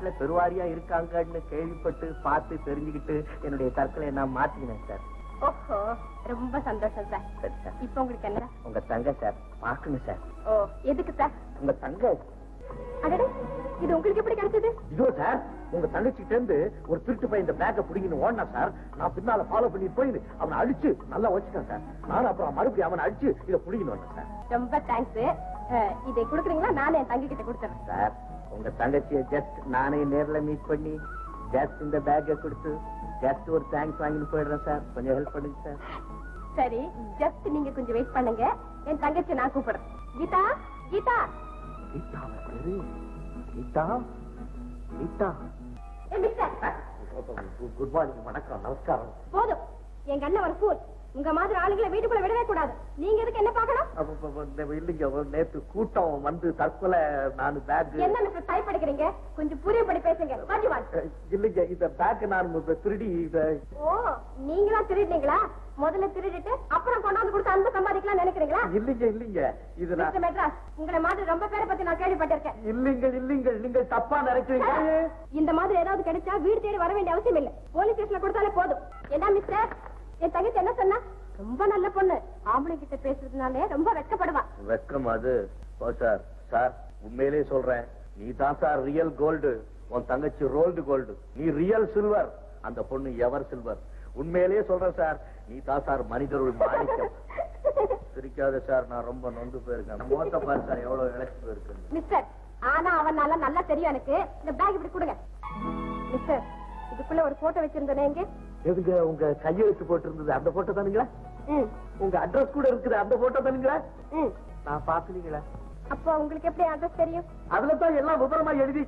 நாட்டுல பெருவாரியா இருக்காங்கன்னு கேள்விப்பட்டு பார்த்து தெரிஞ்சுக்கிட்டு என்னுடைய தற்கொலையை நான் மாத்தினேன் சார் ஓஹோ ரொம்ப சந்தோஷம் சார் சரி சார் இப்ப உங்களுக்கு என்ன உங்க தங்க சார் பார்க்கணும் சார் ஓ எதுக்கு சார் உங்க தங்க அடடே இது உங்களுக்கு எப்படி கிடைச்சது இதோ சார் உங்க தங்கச்சிட்ட இருந்து ஒரு திருட்டு பையன் இந்த பேக்கை பிடிக்கணும் ஓடினா சார் நான் பின்னால ஃபாலோ பண்ணி போய் அவனை அடிச்சு நல்லா வச்சுட்டேன் சார் நானும் அப்புறம் மறுபடியும் அவனை அடிச்சு இதை பிடிக்கணும் வந்தேன் சார் ரொம்ப தேங்க்ஸ் இதை கொடுக்குறீங்களா நானே என் தங்கி கிட்ட கொடுத்துறேன் சார் உங்க தங்கச்சியை ஜஸ்ட் நானே நேர்ல மீட் பண்ணி ஜஸ்ட் இந்த பேக்கை கொடுத்து ஜஸ்ட் ஒரு தேங்க்ஸ் வாங்கிட்டு போயிடுறேன் சார் கொஞ்சம் ஹெல்ப் பண்ணுங்க சார் சரி ஜஸ்ட் நீங்க கொஞ்சம் வெயிட் பண்ணுங்க என் தங்கச்சி நான் கூப்பிடுறேன் கீதா கீதா கீதா பேரு கீதா கீதா ஏ, மிஸ்டர் குட் மார்னிங் வணக்கம் நமஸ்காரம் போதும் எங்க அண்ணன் ஒரு ஃபூல் உங்க மாதிரி ஆளுங்களை வீட்டுக்குள்ள விடவே கூடாது நீங்க எதுக்கு என்ன பார்க்கணும் அப்ப, அப்ப, அப்ப, இந்த இல்லைங்க ஒரு நேத்து கூட்டம் வந்து தற்கொலை நான் பேக் என்ன மிஸ்டர் டைப் அடிக்கிறீங்க கொஞ்சம் புரியபடி பேசுங்க வாட் யூ வாண்ட் இல்லைங்க இந்த பேக் நான் இப்ப திருடி இத ஓ நீங்களா திருடுனீங்களா முதல்ல திருடிட்டு அப்புறம் கொண்டாந்து கொடுத்து அன்பு சம்பாதிக்கலாம் நினைக்கிறீங்களா இல்லைங்க இல்லைங்க இது நான் மிஸ்டர் மெட்ராஸ் உங்களை மாதிரி ரொம்ப பேரை பத்தி நான் கேள்விப்பட்டிருக்கேன் இல்லைங்க இல்லைங்க நீங்க தப்பா நினைக்கிறீங்க இந்த மாதிரி ஏதாவது கிடைச்சா வீடு தேடி வர வேண்டிய அவசியம் இல்ல போலீஸ் ஸ்டேஷன்ல கொடுத்தாலே போதும் என்ன மிஸ்டர் என் தங்கச்சி என்ன சொன்னா ரொம்ப நல்ல பொண்ணு ஆம்பளை கிட்ட பேசுறதுனாலே ரொம்ப வெட்கப்படுவா வெக்கம் அது ஓ சார் சார் உண்மையிலேயே சொல்றேன் நீ தான் சார் ரியல் கோல்டு உன் தங்கச்சி ரோல்டு கோல்டு நீ ரியல் சில்வர் அந்த பொண்ணு எவர் சில்வர் உண்மையிலேயே சொல்றேன் சார் நீ தான் சார் மனிதருள் மாணிக்கம் சிரிக்காத சார் நான் ரொம்ப நொந்து போயிருக்கேன் மோத்த பாரு சார் எவ்வளவு இழைச்சு போயிருக்கு மிஸ்டர் ஆனா அவனால நல்லா தெரியும் எனக்கு இந்த பேக் இப்படி கொடுங்க மிஸ்டர் இதுக்குள்ள ஒரு போட்டோ வச்சிருந்தேனே எங்க எதுங்க உங்க கையெழுத்து போட்டிருந்தது அந்த போட்டோ தானுங்களா ம் உங்க அட்ரஸ் கூட இருக்குது அந்த போட்டோ தானுங்களா ம் நான் பாக்கலீங்களா அப்போ உங்களுக்கு எப்படி அட்ரஸ் தெரியும் அதுல தான் எல்லாம் விவரமா எழுதி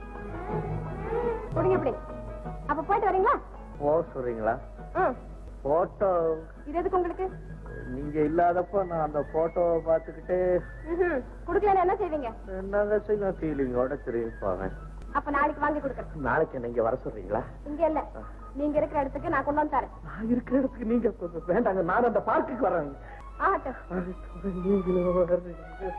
கொடுங்க இப்படி அப்ப போயிட்டு வரீங்களா போ சொல்றீங்களா ம் போட்டோ இது எதுக்கு உங்களுக்கு நீங்க இல்லாதப்ப நான் அந்த போட்டோவை பார்த்துக்கிட்டு ம்ஹும். கொடுக்கலன்னா என்ன செய்வீங்க என்னங்க செய்ய ஃபீலிங்கோட திரும்பிப்பாங்க அப்ப நாளைக்கு வாங்கி கொடுக்குறேன் நாளைக்கு என்ன இங்க வர சொல்றீங்களா இங்க இல்ல நீங்க இருக்கிற இடத்துக்கு நான் கொண்டு வந்து தரேன் நான் இருக்கிற இடத்துக்கு நீங்க கொஞ்சம் வேண்டாங்க நான் அந்த பார்க்குக்கு வரேன் ஆகட்டும் நீங்களும் வர்றீங்க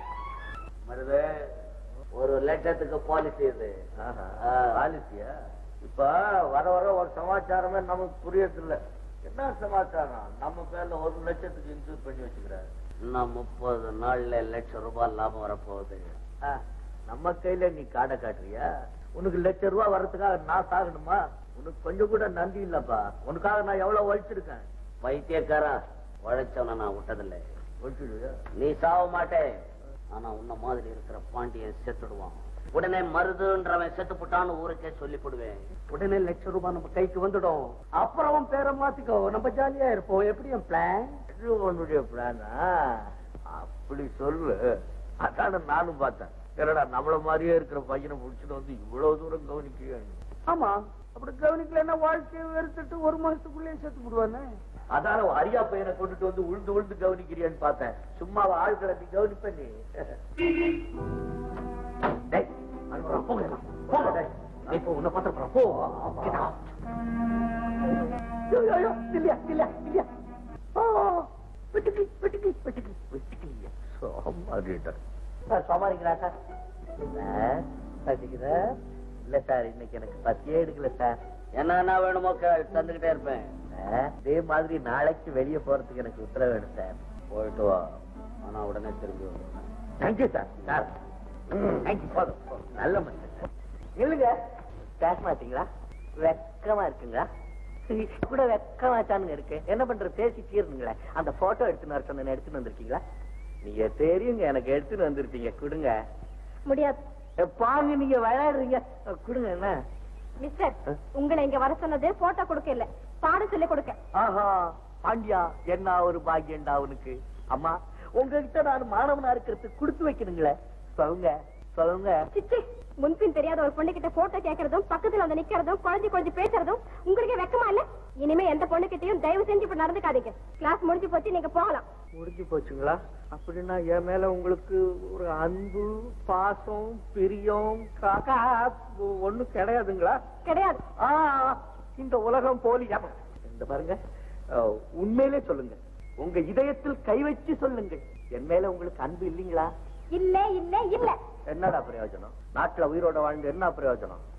மருது ஒரு லட்சத்துக்கு பாலிசி இது பாலிசியா இப்ப வர வர ஒரு சமாச்சாரமே நமக்கு புரியறது இல்ல என்ன சமாச்சாரம் நம்ம பேர்ல ஒரு லட்சத்துக்கு இன்சூர் பண்ணி வச்சுக்கிறாரு இன்னும் முப்பது நாள்ல லட்சம் ரூபாய் லாபம் வரப்போகுது ஆ, நம்ம கையில நீ காடை காட்டுறியா உனக்கு லட்சம் ரூபாய் வர்றதுக்காக நான் சாகணுமா உனக்கு கொஞ்சம் கூட நன்றி இல்லப்பா உனக்காக நான் எவ்வளவு உழைச்சிருக்கேன் பைத்தியக்காரா உழைச்சவன நான் விட்டதில்லை உழைச்சிடுவியா நீ சாவ மாட்டே ஆனா உன்ன மாதிரி இருக்கிற பாண்டியன் செத்துடுவான் உடனே மருதுன்றவன் செத்து புட்டான்னு ஊருக்கே சொல்லி போடுவேன் உடனே லட்சம் ரூபாய் நம்ம கைக்கு வந்துடும் அப்புறம் அவன் பேரை மாத்திக்கோ நம்ம ஜாலியா இருப்போம் எப்படி என் பிளான் இது உன்னுடைய பிளானா அப்படி சொல்லு அதான நானும் பார்த்தேன் என்னடா நம்மள மாதிரியே இருக்கிற பையனை முடிச்சுட்டு வந்து இவ்வளவு தூரம் கவனிக்க ஆமா அப்படி கவனிக்கலன்னா வாழ்க்கையை வெறுத்துட்டு ஒரு மாசத்துக்குள்ளே செத்து விடுவானே அதான ஒரு அரியா பையனை கொண்டுட்டு வந்து உழுந்து உழுந்து கவனிக்கிறியான்னு பார்த்தேன் சும்மா ஆள்களை நீ கவனிப்ப நீ டேய், அது போறா, போங்க எல்லாம். போங்க, டேய். நீ போ, உன்னை பார்த்துட்டு போறா, போ. Get out. ஐயோ, ஐயோ, ஐயோ, இல்லையா, இல்லையா, இல்லையா. ஆ, வெட்டுக்கி, வெட்டுக்கி, வெட்டுக்கி, வெட்டுக்கி. சோமாரிடா. சார், சோமாரிங்களா சார்? சார், பசிக்குதா? இல்ல சார் இன்னைக்கு எனக்கு பசியே எடுக்கல சார் என்னென்ன வேணுமோ கே- தந்துகிட்டே இருப்பேன் சார், இதே மாதிரி நாளைக்கு வெளியே போறதுக்கு எனக்கு உத்தரவு வேணும் சார் போயிட்டு வா ஆனா உடனே திரும்பி வந்துடுறேன் தேங்க்யூ சார் சார் தேங்க்யூ போதும் போதும். நல்ல மனுஷன் சார் இல்லைங்க பேச மாட்டீங்களா வெக்கமா இருக்குங்களா கூட வெக்கமா தானுங்க இருக்கு என்ன பண்ற பேசி தீர்னுங்களே அந்த போட்டோ எடுத்துன்னு வர சொன்ன எடுத்துன்னு வந்திருக்கீங்களா நீங்க தெரியுங்க எனக்கு எடுத்துன்னு வந்திருப்பீங்க கொடுங்க முடியாது ஏ, பாருங்க நீங்க விளையாடுறீங்க கொடுங்க என்ன மிஸ்டர் உங்களை இங்க வர சொன்னது போட்டோ கொடுக்க இல்ல பாட சொல்லி கொடுக்க ஆஹா பாண்டியா என்ன ஒரு பாக்கியண்டா அவனுக்கு அம்மா உங்ககிட்ட நான் மாணவனா இருக்கிறதுக்கு கொடுத்து வைக்கணுங்களே சொல்லுங்க சொல்லுங்க சிச்சி முன்பின் தெரியாத ஒரு பொண்ணு கிட்ட போட்டோ கேக்குறதும் பக்கத்துல வந்து நிக்கிறதும் குழந்தை குழந்தை பேசுறதும் உங்களுக்கே வெக்கமா இல்ல இனிமே எந்த பொண்ணு கிட்டயும் தயவு செஞ்சு இப்படி நடந்துக்காதீங்க கிளாஸ் முடிஞ்சு போச்சு நீங்க போகலாம் முடிஞ்சு போச்சுங்களா அப்படின்னா என் மேல உங்களுக்கு ஒரு அன்பு பாசம் பிரியம் காக்கா ஒண்ணும் கிடையாதுங்களா கிடையாது ஆ, இந்த உலகம் போலி ஏமா, இந்த பாருங்க அஹ், உண்மையிலே சொல்லுங்க உங்க இதயத்தில் கை வச்சு சொல்லுங்க என் மேல உங்களுக்கு அன்பு இல்லைங்களா இல்ல இல்ல இல்ல என்னடா பிரயோஜனம் நாட்டுல உயிரோட வாழ்ந்து என்ன பிரயோஜனம்